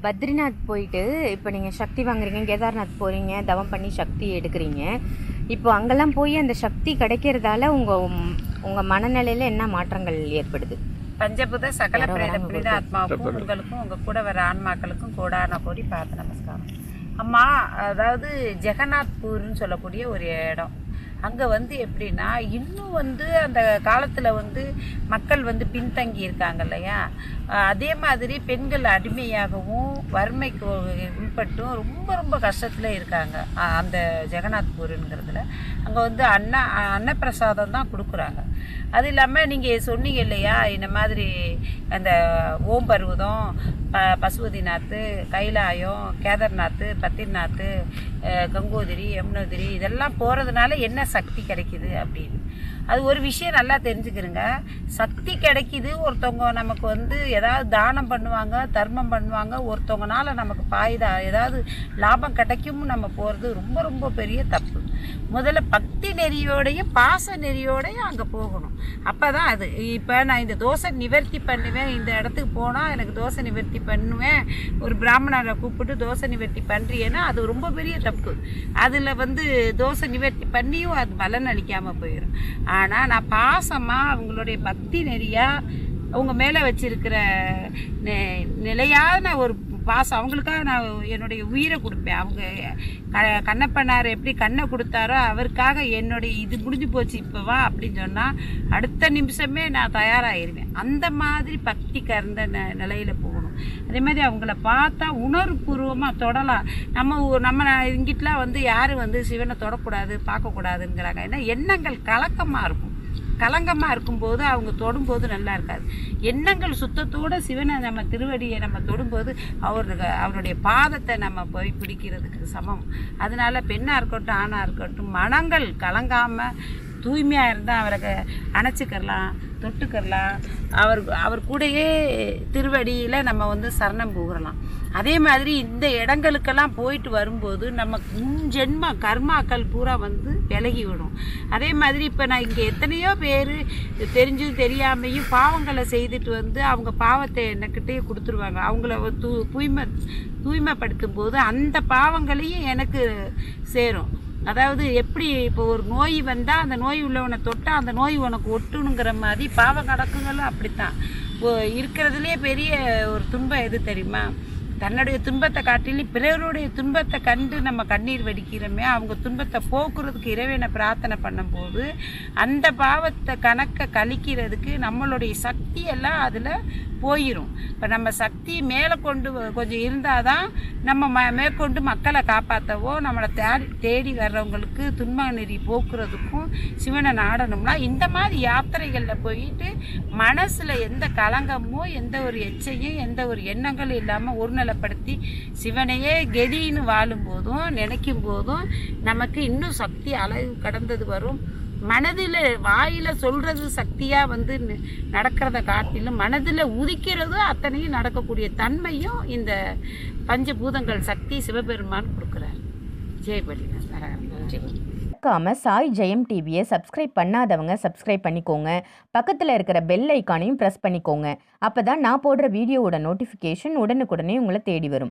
பத்ரிநாத் போயிட்டு இப்போ நீங்கள் சக்தி வாங்குறீங்க கேதார்நாத் போகிறீங்க தவம் பண்ணி சக்தி எடுக்கிறீங்க இப்போ அங்கெல்லாம் போய் அந்த சக்தி கிடைக்கிறதால உங்கள் உங்கள் மனநிலையில் என்ன மாற்றங்கள் ஏற்படுது பஞ்சபுத சகல யாரோ பிரேத வராங்க புனித ஆத்மாவுக்கும் உங்களுக்கும் உங்க கூட வர ஆன்மாக்களுக்கும் கோடான கோடி பார்த்து நமஸ்காரம் அம்மா அதாவது ஜெகநாத்பூர்னு சொல்லக்கூடிய ஒரு இடம் அங்கே வந்து எப்படின்னா இன்னும் வந்து அந்த காலத்தில் வந்து மக்கள் வந்து பின்தங்கி இருக்காங்க இல்லையா அஹ் அதே மாதிரி பெண்கள் அடிமையாகவும் வறுமைக்கு உட்பட்டும் ரொம்ப ரொம்ப கஷ்டத்தில் இருக்காங்க அஹ் அந்த ஜெகநாத்பூருங்கிறதுல அங்கே வந்து அன்ன அன்னப்பிரசாதம் தான் கொடுக்குறாங்க அது இல்லாமல் நீங்கள் சொன்னீங்க இல்லையா இந்த மாதிரி அந்த ஓம் பருவதம் ப பசுபதிநாத் கைலாயம் கேதார்நாத் பத்திரிநாத் அஹ் கங்கோதிரி யமுனோதிரி இதெல்லாம் போகிறதுனால என்ன சக்தி கிடைக்குது அப்படின்னு அது ஒரு விஷயம் நல்லா தெரிஞ்சுக்கிறங்க சக்தி கிடைக்குது ஒருத்தவங்க நமக்கு வந்து ஏதாவது தானம் பண்ணுவாங்க தர்மம் பண்ணுவாங்க ஒருத்தவங்கனால நமக்கு பாயுதா ஏதாவது லாபம் கிடைக்கும் நம்ம போகிறது ரொம்ப ரொம்ப பெரிய தப்பு முதல்ல பக்தி நெறியோடையும் பாச நெறியோடையும் அங்கே போகணும் அப்போ தான் அது இப்போ நான் இந்த தோசை நிவர்த்தி பண்ணுவேன் இந்த இடத்துக்கு போனால் எனக்கு தோசை நிவர்த்தி பண்ணுவேன் ஒரு பிராமணரை கூப்பிட்டு தோசை நிவர்த்தி பண்ணுறியேன்னா அது ரொம்ப பெரிய தப்பு அதில் வந்து தோசை நிவர்த்தி பண்ணியும் அது பலன் அளிக்காமல் போயிடும் ஆனால் நான் பாசமாக அவங்களுடைய பக்தி நெறியாக அவங்க மேலே வச்சிருக்கிற நெ- நிலையான ஒரு பாசம் அவங்களுக்காக நான் என்னுடைய உயிரை கொடுப்பேன் அவங்க க கண்ணப்பனார் எப்படி கண்ணை கொடுத்தாரோ அவருக்காக என்னுடைய இது முடிஞ்சு போச்சு இப்போ வா அப்படின்னு சொன்னால் அடுத்த நிமிஷமே நான் தயாராகிருவேன் அந்த மாதிரி பக்தி கறந்த ந நிலையில் போகணும் அதே மாதிரி அவங்கள பார்த்தா உணர்வுபூர்வமாக தொடலாம் நம்ம ஊ- நம்ம இங்கிட்டலாம் வந்து யாரும் வந்து சிவனை தொடக்கூடாது பார்க்கக்கூடாதுங்கிறாங்க ஏன்னா எண்ணங்கள் கலக்கமாக இருக்கும் கலங்கமாக இருக்கும்போது அவங்க தொடும்போது நல்லா இருக்காது எண்ணங்கள் சுத்தத்தோட சிவனை நம்ம திருவடியை நம்ம தொடும்போது அவருக்கு அவருடைய பாதத்தை நம்ம போய் பிடிக்கிறதுக்கு சமம் அதனால பெண்ணாக இருக்கட்டும் ஆணாக இருக்கட்டும் மனங்கள் கலங்காமல் தூய்மையாக இருந்தால் அவரை க- அணைச்சிக்கிறலாம் தொட்டுக்கிறலாம் அவர் அவர் கூடயே திருவடியில் நம்ம வந்து சரணம் புகழலாம் அதே மாதிரி இந்த இடங்களுக்கெல்லாம் போயிட்டு வரும்போது நம்ம முன் ஜென்ம கர்மாக்கள் பூரா வந்து விலகி விடும் அதே மாதிரி இப்போ நான் இங்கே எத்தனையோ பேர் தெரிஞ்சும் தெரியாமையும் பாவங்களை செய்துட்டு வந்து அவங்க பாவத்தை என்னக்கிட்டே கொடுத்துருவாங்க அவங்கள ஒரு தூ தூய்மை தூய்மைப்படுத்தும் போது அந்த பாவங்களையும் எனக்கு சேரும் அதாவது எப்படி இப்போ ஒரு நோய் வந்தால் அந்த நோய் உள்ளவனை தொட்டால் அந்த நோய் உனக்கு ஒட்டுணுங்கிற மாதிரி பாவ கணக்குங்களும் அப்படித்தான் ஓ- இருக்கிறதுலே பெரிய ஒரு துன்பம் எது தெரியுமா தன்னுடைய துன்பத்தை காட்டிலும் பிறருடைய துன்பத்தை கண்டு நம்ம கண்ணீர் வடிக்கிறோமே அவங்க துன்பத்தை போக்குறதுக்கு இறைவனை பிரார்த்தனை பண்ணும்போது அந்த பாவத்தை கணக்கை கழிக்கிறதுக்கு நம்மளுடைய சக்தி எல்லாம் அதில் போயிடும் இப்போ நம்ம சக்தி மேலே கொண்டு வ- கொஞ்சம் இருந்தால் தான் நம்ம ம மேற்கொண்டு மக்களை காப்பாற்றவோ நம்மளை தேடி தேடி வர்றவங்களுக்கு துன்ப நெறி போக்குறதுக்கும் சிவனை நாடணும்னா இந்த மாதிரி யாத்திரைகளில் போயிட்டு மனசில் எந்த கலங்கமோ எந்த ஒரு எச்சையும் எந்த ஒரு எண்ணங்களும் இல்லாமல் ஒருநிலைப்படுத்தி சிவனையே கெதின்னு வாழும்போதும் நினைக்கும் போதும் நமக்கு இன்னும் சக்தி அளவு கடந்தது வரும் மனதில் வாயில் சொல்கிறது சக்தியாக வந்து ந- நடக்கிறத காட்டிலும் மனதில் உதிக்கிறதும் அத்தனையும் நடக்கக்கூடிய தன்மையும் இந்த பஞ்சபூதங்கள் சக்தி சிவபெருமான் கொடுக்குறார் ஜெயபலிநாத் ஜெய் மறக்காம சாய் ஜெயம் டிவியை சப்ஸ்கிரைப் பண்ணாதவங்க சப்ஸ்கிரைப் பண்ணிக்கோங்க பக்கத்தில் இருக்கிற பெல் ஐக்கானையும் ப்ரெஸ் பண்ணிக்கோங்க அப்போ தான் நான் போடுற வீடியோவோட நோட்டிஃபிகேஷன் உடனுக்குடனே உங்களை தேடி வரும்